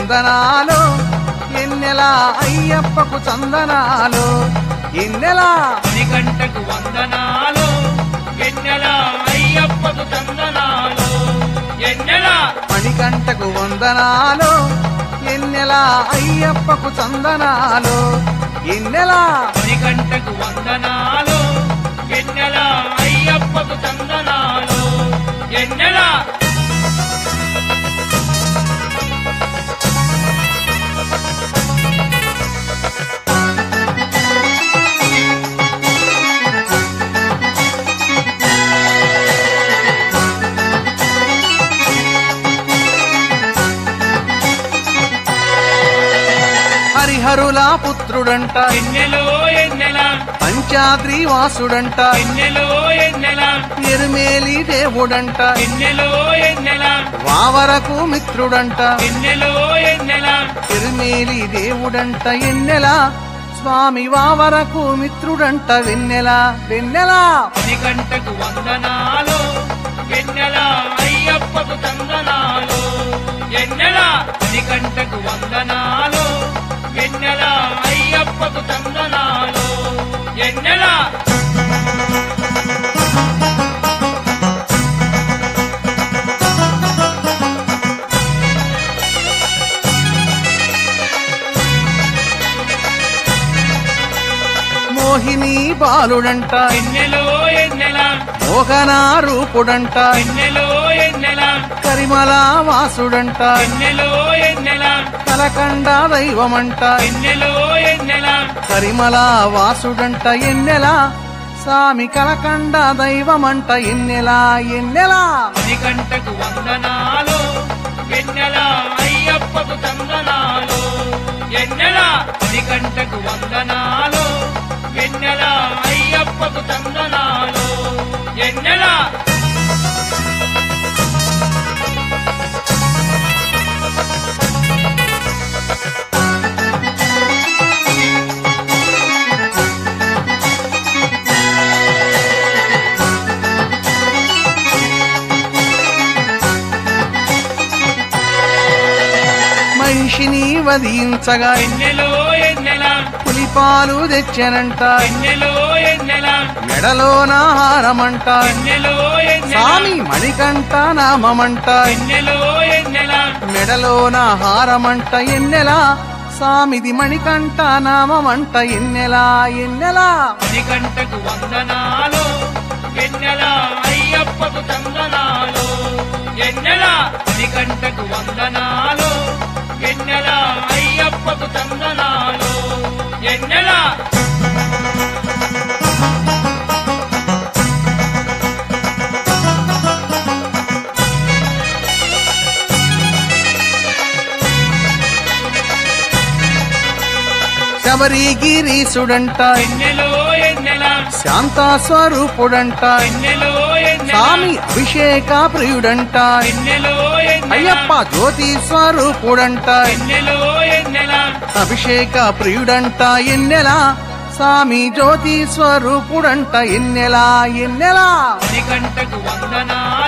వందనాలు ఎన్నెలా అయ్యప్పకు చందనాలు ఎన్నెలా మణికంఠకు వందనాలు ఎన్నెల అయ్యప్పకు చందనాలు ఎన్నెల మణికంఠకు వందనాలు ఎన్నెలా అయ్యప్పకు చందనాలు ఎన్నెలా మణికంఠకు వందనాలు ఎన్నెల అయ్యప్పకు చందనాలు ఎన్నెల హరిహరుల పుత్రుడంట ఎన్నెలో ఎన్నెల పంచాద్రి వాసుడంట ఎన్నెలో ఎన్నెల ఎరుమేలి దేవుడంట ఎన్నెలో ఎన్నెల వావరకు మిత్రుడంట ఎన్నెలో ఎన్నెల ఎరుమేలి దేవుడంట ఎన్నెలా స్వామి వావరకు మిత్రుడంట వెన్నెల వెన్నెలా మణికంఠకు వందనాలు ఎన్నెల అయ్యప్పకు చందనాలు ఎన్నెల మణికంఠకు వందనాలు ఎన్నెల అయ్యప్పకు చందనాలు ఎన్నెల మోహిని బాలుడంట ఎన్నెలో ఎన్నెల మోహనా రూపుడంట ఎన్నెలో ఎన్నెల కరిమల వాసుడంట ఎన్నెలో ఎన్నెల కలకండ దైవమంట ఎన్నెలో ఎన్నెల కరిమల వాసుడంట ఎన్నెలా స్వామి కలకండ దైవమంట ఎన్నెలా ఎన్నెలా మణికంఠకు వందనాలు ఎన్నెల అయ్యప్పకు చందనాలు ఎన్నెల మణికంఠకు వందనాలు ఎన్నెల అయ్యప్పకు చందనాలు ఎన్నెల మహిషిని వధించగా ఎన్నెలో ఎన్నెల పులిపాలు తెచ్చనంట ఎన్నెలో ఎన్నెల మెడలోన హారమంట ఎన్నెలో ఎన్నెల స్వామి మణికంఠ నామమంట ఎన్నెలో ఎన్నెల మెడలోన హారమంట ఎన్నెలా స్వామిది మణికంఠ నామమంట ఎన్నెలా ఎన్నెలా మణికంఠకు వందనాలు ఎన్నెల అయ్యప్పకు చందనాలు ఎన్నెల మణికంఠకు వందనాలు ఎన్నెల అయ్యప్పకు చందనాలు ఎన్నెల శబరిగిరీసుడంట ఎన్నెలో ఎన్నెల శాంతా స్వరూపుడంట ఎన్నెలో ఎన్నెల స్వామి అభిషేక ప్రియుడంట ఎన్నెలో ఎన్నెల అయ్యప్ప జ్యోతి స్వరూపుడంట ఎన్నెలో ఎన్నెల అభిషేక ప్రియుడంట ఎన్నెలా స్వామి జ్యోతి స్వరూపుడంట ఎన్నెలా ఎన్నెలా మణికంఠకు వందనాలు